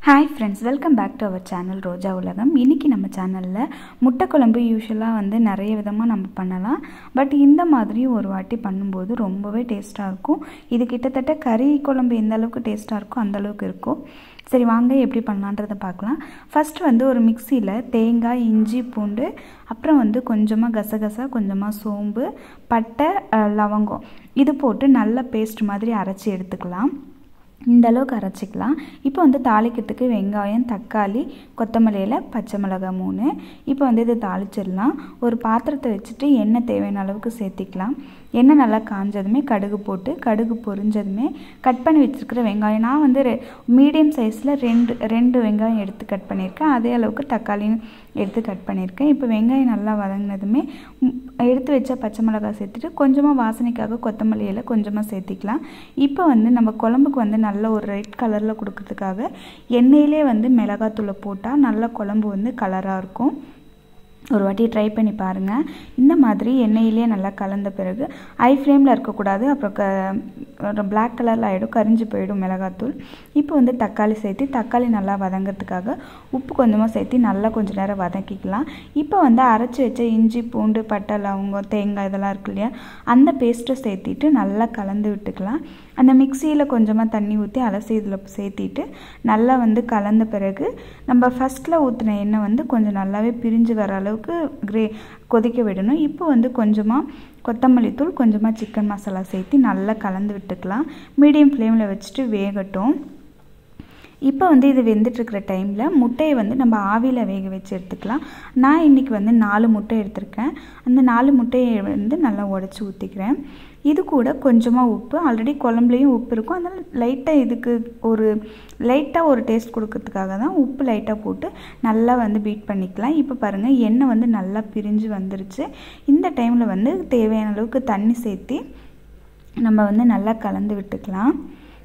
hi friends welcome back to our channel Roja உலகம் இன்றைக்கி நம்ம சேனலில் முட்டை குழம்பு யூஸ்வலாக வந்து நிறைய விதமாக நம்ம பண்ணலாம் பட் இந்த மாதிரி ஒரு வாட்டி பண்ணும்போது ரொம்பவே டேஸ்ட்டாக இருக்கும் இது கிட்டத்தட்ட கறி குழம்பு எந்த அளவுக்கு டேஸ்ட்டாக இருக்கோ அந்த அளவுக்கு இருக்கும் சரி வாங்க எப்படி பண்ணலான்றதை பார்க்கலாம் ஃபஸ்ட்டு வந்து ஒரு மிக்சியில் தேங்காய் இஞ்சி பூண்டு அப்புறம் வந்து கொஞ்சமாக கசகசா கொஞ்சமாக சோம்பு பட்டை அஹ், லவங்கம் இது போட்டு நல்ல பேஸ்ட் மாதிரி அரைச்சி எடுத்துக்கலாம் இந்த அளவுக்கு அரைச்சிக்கலாம் இப்போ வந்து தாளிக்கிறதுக்கு வெங்காயம் தக்காளி கொத்தமல்லி இலை பச்சை மிளகாய் மூணு இப்போ வந்து இது தாளிச்சிடலாம் ஒரு பாத்திரத்தை வச்சுட்டு எண்ணெய் தேவையான அளவுக்கு சேர்த்திக்கலாம் எண்ணெய் நல்லா காஞ்சதுமே கடுகு போட்டு கடுகு பொரிஞ்சதுமே கட் பண்ணி வச்சுருக்கிற வெங்காயம் நான் வந்து ரெ மீடியம் சைஸில் ரெண்டு ரெண்டு வெங்காயம் எடுத்து கட் பண்ணியிருக்கேன் அதே அளவுக்கு தக்காளியும் எடுத்து கட் பண்ணியிருக்கேன் இப்போ வெங்காயம் நல்லா வதங்கினதுமே ம், எடுத்து வச்ச பச்சை மிளகாய் சேர்த்துட்டு கொஞ்சமாக வாசனைக்காக கொத்தமல்லி இலை கொஞ்சமாக சேர்த்திக்கலாம் இப்போ வந்து நம்ம குழம்புக்கு வந்து நல்ல ஒரு ரெட் கலரில் கொடுக்கறதுக்காக எண்ணெயிலே வந்து மிளகாத்தூளை போட்டால் நல்ல குழம்பு வந்து கலராக இருக்கும் ஒரு வாட்டி ட்ரை பண்ணி பாருங்கள் இந்த மாதிரி எண்ணெயிலே நல்லா கலந்த பிறகு ஹை ஃப்ளேமில் இருக்கக்கூடாது அப்புறம் க பிளாக் கலரில் ஆகிடும் கரிஞ்சு போயிடும் மிளகாத்தூள் இப்போ வந்து தக்காளி சேர்த்து தக்காளி நல்லா வதங்கிறதுக்காக உப்பு கொஞ்சமாக சேர்த்து நல்லா கொஞ்சம் நேரம் வதக்கிக்கலாம் இப்போ வந்து அரைச்சி வச்ச இஞ்சி பூண்டு பட்டை லவங்கம் தேங்காய் இதெல்லாம் இருக்கு இல்லையா அந்த பேஸ்ட்டை சேர்த்திட்டு நல்லா கலந்து விட்டுக்கலாம் அந்த மிக்சியில் கொஞ்சமாக தண்ணி ஊற்றி அலசி இதில் சேர்த்திட்டு நல்லா வந்து கலந்த பிறகு நம்ம ஃபஸ்ட்டில் ஊற்றின எண்ணெய் வந்து கொஞ்சம் நல்லாவே பிரிஞ்சு வர அளவுக்கு கிரே கொதிக்க விடணும் இப்போ வந்து கொஞ்சமாக கொத்தமல்லி தூள் கொஞ்சமாக சிக்கன் மசாலா சேர்த்து நல்லா கலந்து விட்டுக்கலாம் மீடியம் ஃப்ளேமில் வச்சுட்டு வேகட்டும் இப்போ வந்து இது வெந்துட்டுருக்கிற டைமில் முட்டையை வந்து நம்ம ஆவியில் வேக வச்சு எடுத்துக்கலாம் நான் இன்றைக்கி வந்து நாலு முட்டை எடுத்திருக்கேன் அந்த நாலு முட்டையை வந்து நல்லா உடச்சி ஊற்றிக்கிறேன் இது கூட கொஞ்சமாக உப்பு ஆல்ரெடி குழம்புலையும் உப்பு இருக்கும் அதனால் லைட்டாக இதுக்கு ஒரு லைட்டாக ஒரு டேஸ்ட் கொடுக்கறதுக்காக தான் உப்பு லைட்டாக போட்டு நல்லா வந்து பீட் பண்ணிக்கலாம் இப்போ பாருங்கள் எண்ணெய் வந்து நல்லா பிரிஞ்சு வந்துருச்சு இந்த டைமில் வந்து தேவையான அளவுக்கு தண்ணி சேர்த்து நம்ம வந்து நல்லா கலந்து விட்டுக்கலாம்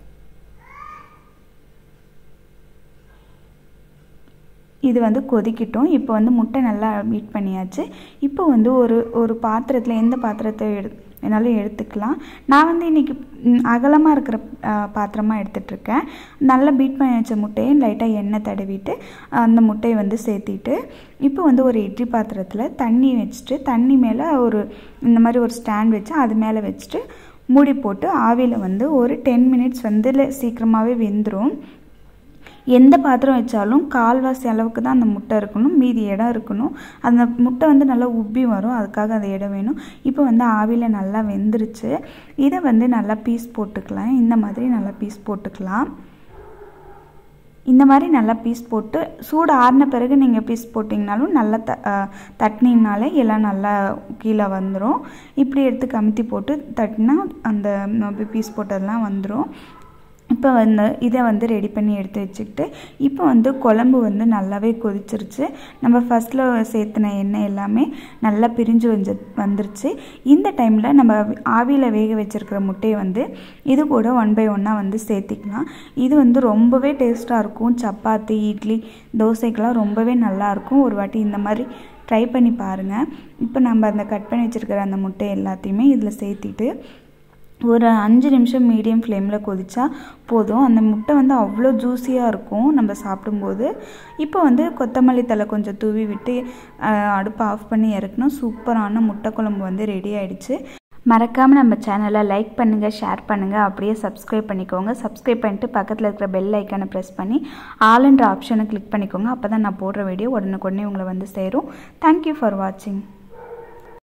இது வந்து கொதிக்கட்டும் இப்போ வந்து முட்டை நல்லா பீட் பண்ணியாச்சு இப்போ வந்து ஒரு ஒரு பாத்திரத்தில் எந்த பாத்திரத்தை எடு என்னாலும் எடுத்துக்கலாம் நான் வந்து இன்றைக்கி அகலமாக இருக்கிற பாத்திரமாக எடுத்துகிட்ருக்கேன் நல்லா பீட் பண்ணி வச்ச முட்டையை லைட்டாக எண்ணெய் தடவிட்டு அந்த முட்டையை வந்து சேர்த்திட்டு இப்போ வந்து ஒரு இட்லி பாத்திரத்தில் தண்ணி வச்சுட்டு தண்ணி மேலே ஒரு இந்த மாதிரி ஒரு ஸ்டாண்ட் வச்சு அது மேலே வச்சுட்டு மூடி போட்டு ஆவியில் வந்து ஒரு டென் மினிட்ஸ் வந்து சீக்கிரமாகவே வெந்துடும் எந்த பாத்திரம் வச்சாலும் கால்வாசி அளவுக்கு தான் அந்த முட்டை இருக்கணும் மீதி இடம் இருக்கணும் அந்த முட்டை வந்து நல்லா உப்பி வரும் அதுக்காக அந்த இடம் வேணும் இப்போ வந்து ஆவியில் நல்லா வெந்துருச்சு இதை வந்து நல்லா பீஸ் போட்டுக்கலாம் இந்த மாதிரி நல்லா பீஸ் போட்டுக்கலாம் இந்த மாதிரி நல்லா பீஸ் போட்டு சூடு ஆறின பிறகு நீங்கள் பீஸ் போட்டிங்கனாலும் நல்லா த தட்டினீங்கனாலே எல்லாம் நல்லா கீழே வந்துடும் இப்படி எடுத்து கமுத்தி போட்டு தட்டினா அந்த பீஸ் போட்டதெல்லாம் வந்துடும் இப்போ வந்து இதை வந்து ரெடி பண்ணி எடுத்து வச்சுக்கிட்டு இப்போ வந்து குழம்பு வந்து நல்லாவே கொதிச்சிருச்சு நம்ம ஃபஸ்ட்டில் சேர்த்துன எண்ணெய் எல்லாமே நல்லா பிரிஞ்சு வந்து வந்துருச்சு இந்த டைமில் நம்ம ஆவியில் வேக வச்சுருக்கிற முட்டையை வந்து இது கூட ஒன் பை ஒன்னாக வந்து சேர்த்திக்கலாம் இது வந்து ரொம்பவே டேஸ்ட்டாக இருக்கும் சப்பாத்தி இட்லி தோசைக்கெலாம் ரொம்பவே நல்லாயிருக்கும் ஒரு வாட்டி இந்த மாதிரி ட்ரை பண்ணி பாருங்கள் இப்போ நம்ம அந்த கட் பண்ணி வச்சுருக்கிற அந்த முட்டை எல்லாத்தையுமே இதில் சேர்த்திட்டு ஒரு அஞ்சு நிமிஷம் மீடியம் ஃப்ளேமில் கொதிச்சா போதும் அந்த முட்டை வந்து அவ்வளோ ஜூஸியாக இருக்கும் நம்ம சாப்பிடும்போது இப்போ வந்து கொத்தமல்லி தலை கொஞ்சம் தூவி விட்டு அஹ், அடுப்பை ஆஃப் பண்ணி இறக்கணும் சூப்பரான முட்டை குழம்பு வந்து ரெடி ஆயிடுச்சு மறக்காமல் நம்ம சேனலை லைக் பண்ணுங்கள் ஷேர் பண்ணுங்கள் அப்படியே சப்ஸ்கிரைப் பண்ணிக்கோங்க சப்ஸ்கிரைப் பண்ணிட்டு பக்கத்தில் இருக்கிற பெல் ஐக்கானை ப்ரெஸ் பண்ணி ஆல்ன்ற ஆப்ஷனை கிளிக் பண்ணிக்கோங்க அப்போ தான் நான் போடுற வீடியோ உடனுக்குடனே உங்களை வந்து சேரும் தேங்க்யூ ஃபார் வாட்சிங்